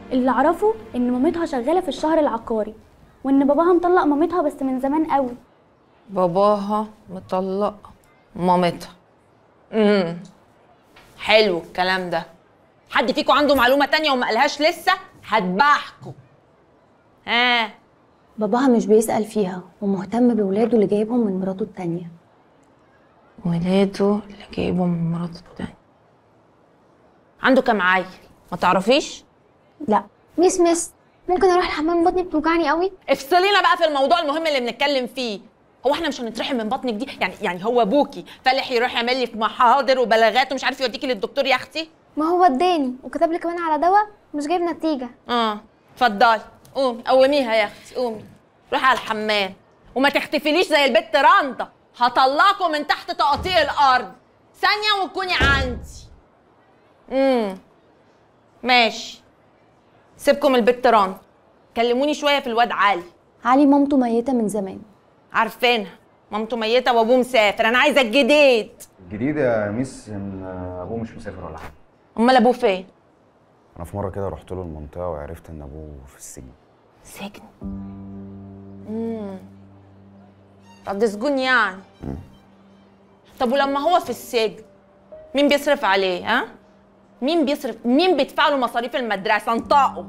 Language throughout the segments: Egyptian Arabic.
اللي اعرفه ان مامتها شغاله في الشهر العقاري وان باباها مطلق مامتها بس من زمان قوي باباها مطلق مامتها امم حلو الكلام ده حد فيكم عنده معلومه تانية وما قالهاش لسه هتباحكوا ها باباها مش بيسأل فيها ومهتم بولاده اللي جايبهم من مراته التانية ولاده اللي جايبه من مراته التانية عنده كام عيل ما تعرفيش لا ميس ميس ممكن اروح الحمام بطني بتوجعني قوي افصلينا بقى في الموضوع المهم اللي بنتكلم فيه هو احنا مش هنترحم من بطنك دي يعني يعني هو ابوكي فالح يروح يعمل لي في محاضر وبلاغات ومش عارف يوديكي للدكتور يا اختي ما هو اداني وكتب لي كمان على دواء مش جايب نتيجه اه اتفضلي قومي قوميها يا اختي قومي روحي على الحمام وما تختفليش زي البت رندا هطلعكم من تحت تقاطيع الارض ثانيه وتكوني عندي امم ماشي سيبكم البت رندا كلموني شويه في الواد علي علي مامته ميتة من زمان عارفينها مامته ميته وابوه مسافر انا عايزه الجديد الجديد يا ميس ان ابوه مش مسافر ولا حاجه امال ابوه فين انا في مره كده رحت له المنطقه وعرفت ان ابوه في السجن سجن امم طب ده سجون يعني طب ولما هو في السجن مين بيصرف عليه ها مين بيصرف مين بيدفع له مصاريف المدرسه انطقوا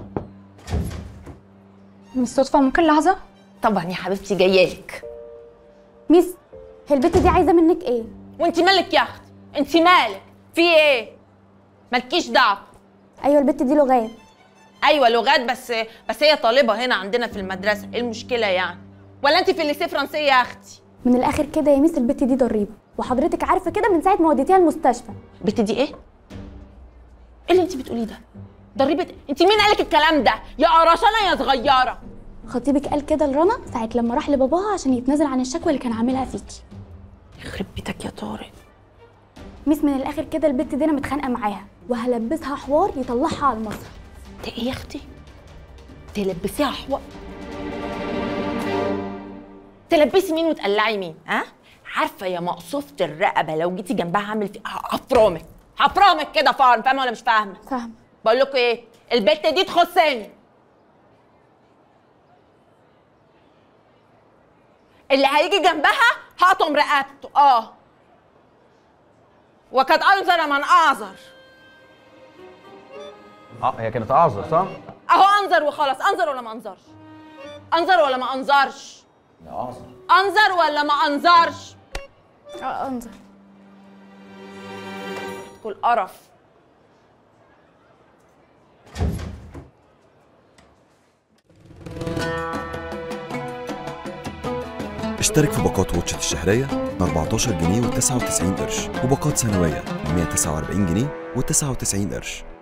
مش صدفة ممكن لحظة طبعا يا حبيبتي جايالك ميس هي البت دي عايزه منك ايه وانت مالك يا اختي انت مالك في ايه مالكيش دعوه ايوه البت دي لغات ايوه لغات بس بس هي طالبه هنا عندنا في المدرسه ايه المشكله يعني ولا انت في الليسيه فرنسيه يا اختي من الاخر كده يا ميس البت دي ضريبه وحضرتك عارفه كده من ساعه ما وديتيها المستشفى بت دي ايه ايه اللي انت بتقوليه ده ضريبه انت مين قالك الكلام ده يا قرشانه يا صغيره خطيبك قال كده لرنا ساعه لما راح لباباها عشان يتنازل عن الشكوى اللي كان عاملها فيكي يخرب بيتك يا طارق ميس من الاخر كده البت دي انا متخانقه معاها وهلبسها حوار يطلعها على المسرح ده ايه يا اختي تلبسيها حوار تلبسي مين وتقلعي مين ها عارفه يا مقصوفه الرقبه لو جيتي جنبها هعمل في هفرمك هفرمك كده فارم فاهمه ولا مش فاهمه فاهمه بقول لكم ايه البت دي تخصني اللي هيجي جنبها هقطم رقبته اه وقد انذر من اعذر اه هي كانت اعذر صح؟ اهو انظر وخلاص انظر ولا ما انظرش انظر ولا ما انظرش لا اعذر انظر ولا ما انظرش اه انظر كل قرف اشترك في باقات واتشت الشهرية ب 14 جنيه و99 قرش وباقات سنوية ب 149 جنيه و99 قرش